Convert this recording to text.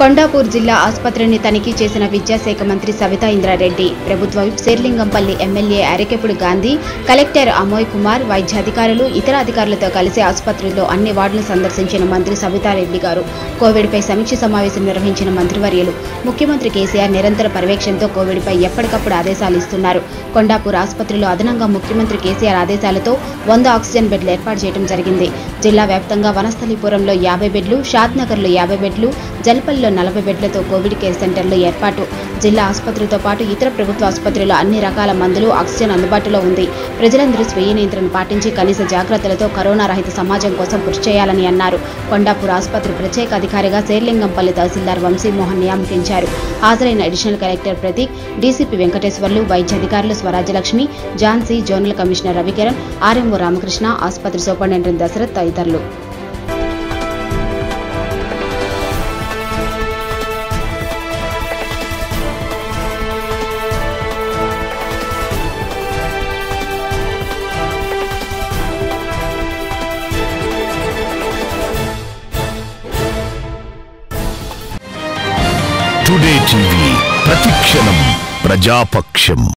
కొండాపూర్ జిల్లా ఆసుపత్రిని తనిఖీ చేసిన విద్యాశాఖ మంత్రి సవితా ఇంద్రారెడ్డి ప్రభుత్వ whip Serilingampally MLA Arekapudi Gandhi collector Amoy Kumar వైద్యాధికారులు ఇతర అధికారులతో కలిసి ఆసుపత్రిలో అన్ని వార్డులను సందర్శించిన మంత్రి సవితారెడ్డి గారు కోవిడ్పై సమీక్ష సమావేశం నిర్వహించిన మంత్రివర్యులు ముఖ్యమంత్రి కేసీఆర్ నిరంతర పర్యవేక్షణతో కోవిడ్పై ఎప్పటికప్పుడు ఆదేశాలు ఇస్తున్నారు కొండాపూర్ ఆసుపత్రిలో అదనంగా ముఖ్యమంత్రి కేసీఆర్ ఆదేశాలతో వంద ఆక్సిజన్ బెడ్లు ఏర్పాటు చేయడం జరిగింది జిల్లా వ్యాప్తంగా వనస్థలిపురంలో యాభై బెడ్లు షాద్నగర్లో యాభై బెడ్లు జల్పల్లిలో నలభై బెడ్లతో కోవిడ్ కేర్ సెంటర్లు ఏర్పాటు జిల్లా ఆసుపత్రితో పాటు ఇతర ప్రభుత్వ ఆసుపత్రిలో అన్ని రకాల మందులు ఆక్సిజన్ అందుబాటులో ఉంది ప్రజలందరూ స్వీయ నియంత్రణ పాటించి కనీస జాగ్రత్తలతో కరోనా రహిత సమాజం కోసం కృషి చేయాలని అన్నారు కొండాపూర్ ఆసుపత్రి ప్రత్యేక అధికారిగా శేర్లింగంపల్లి తహసీల్దార్ వంశీమోహన్ నియామకించారు హాజరైన additional collector Prateek DCP Venkateswarlu వైద్యాధికారులు Swarajya Lakshmi Jhansi zonal commissioner Ravi Kiran RMO Ramakrishna ఆసుపత్రి సూపరింటెండెంట్ దశరథ్ తదితరులు టుడే టీవీ ప్రతిక్షణం ప్రజాపక్షం